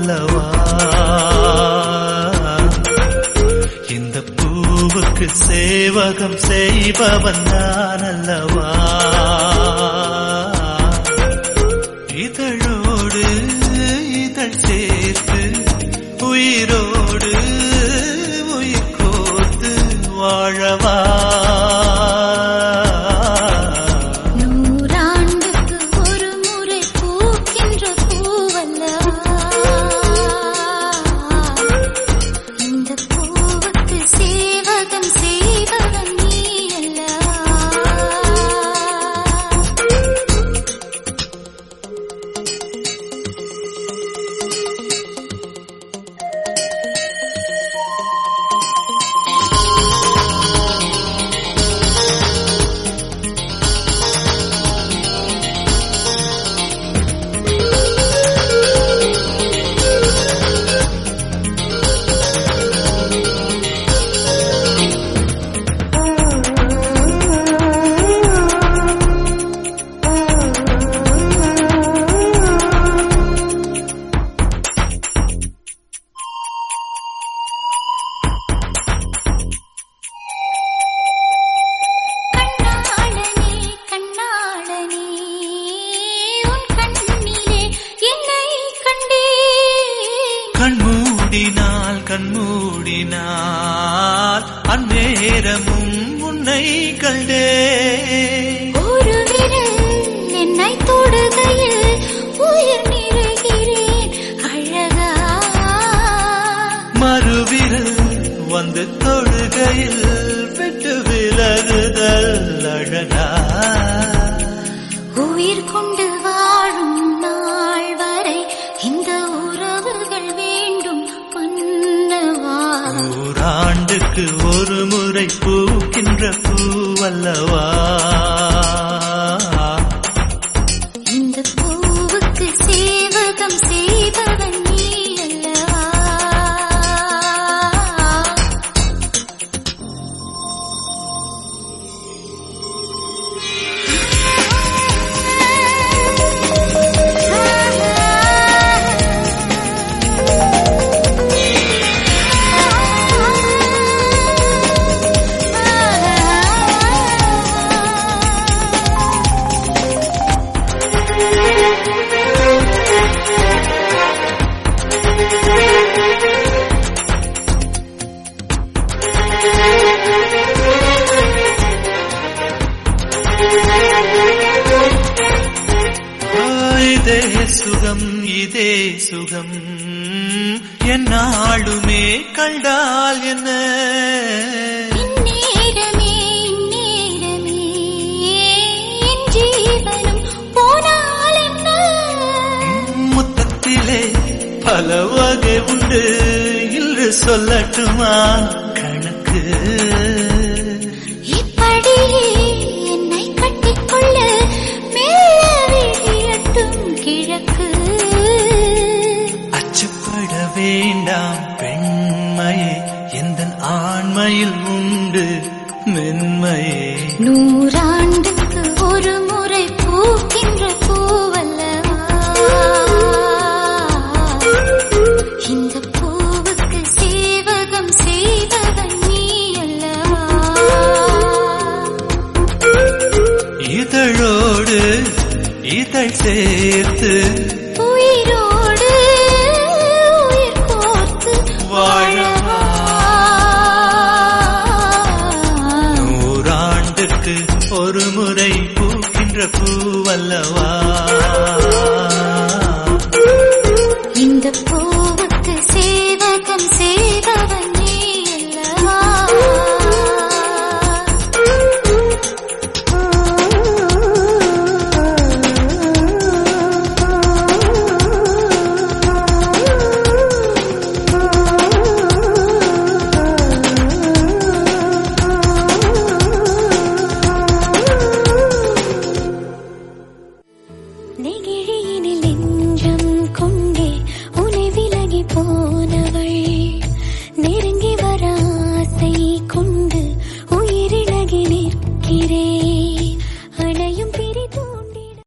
அல்லவா இந்த பூவுக்கு சேவகம் செய்பவன் நான் அல்லவா இதழோடு இதழ் சேர்த்து உயிரோடு உயிர் கோர்த்து வாழவா நூறாண்டுக்கு ஒரு முறை பூக்கின்ற பூவல்லவா இந்த பூவுக்கு சேவகம் செய்வதன் நீ அல்லவா கண்ணாளனே கண்ணாளனே உன் கண்ணிலே என்னை கண்டேன் கண்மூடினால் கண்மூடினால் அந்நேரமும் உன்னை கண்டே ஒரு விரல் என்னை தொடுகையில் உயிர் நிறைகிறேன் அழகா மறுவிரல் வந்து தொழுகையில் விட்டு விலகுதல் அழகா உயிர் கொண்டு வாழும் நாள் வரை இந்த உறவுகள் வேண்டும் மன்னவா நூறாண்டுக்கு ஒரு முறை பூக்கின்ற பூவல்லவா இந்த பூவுக்கு சேவகம் செய்பவன் நீ அல்லவா ஆ, இதே சுகம் இதே சுகம் என்னாளுமே கண்டால் என்ன இந்நேரமே இந்நேரமே என் ஜீவனும் போனால் என்ன முத்தத்திலே பல வகை உண்டு இன்று சொல்லட்டுமா கணக்கு இப்படியே என்னை கட்டிக்கொள்ள மெல்ல விழியட்டும் கிழக்கு அச்சப்பட வேண்டாம் பெண்மையே எந்த ஆண்மையில் உண்டு மென்மையே நூறாண்டுக்கு ஒரு முறை பூக்கின்ற பூவல்லவா இந்த பூவுக்கு சேவகம் செய்வதன் நீ அல்லவா இதழோடு இதழ் சேர்த்து உயிரோடு உயிர் கோர்த்து வாழவா. நூறாண்டுக்கு ஒரு முறை பூக்கின்ற பூவல்லவா இந்த பூவுக்கு சேவகம் செய்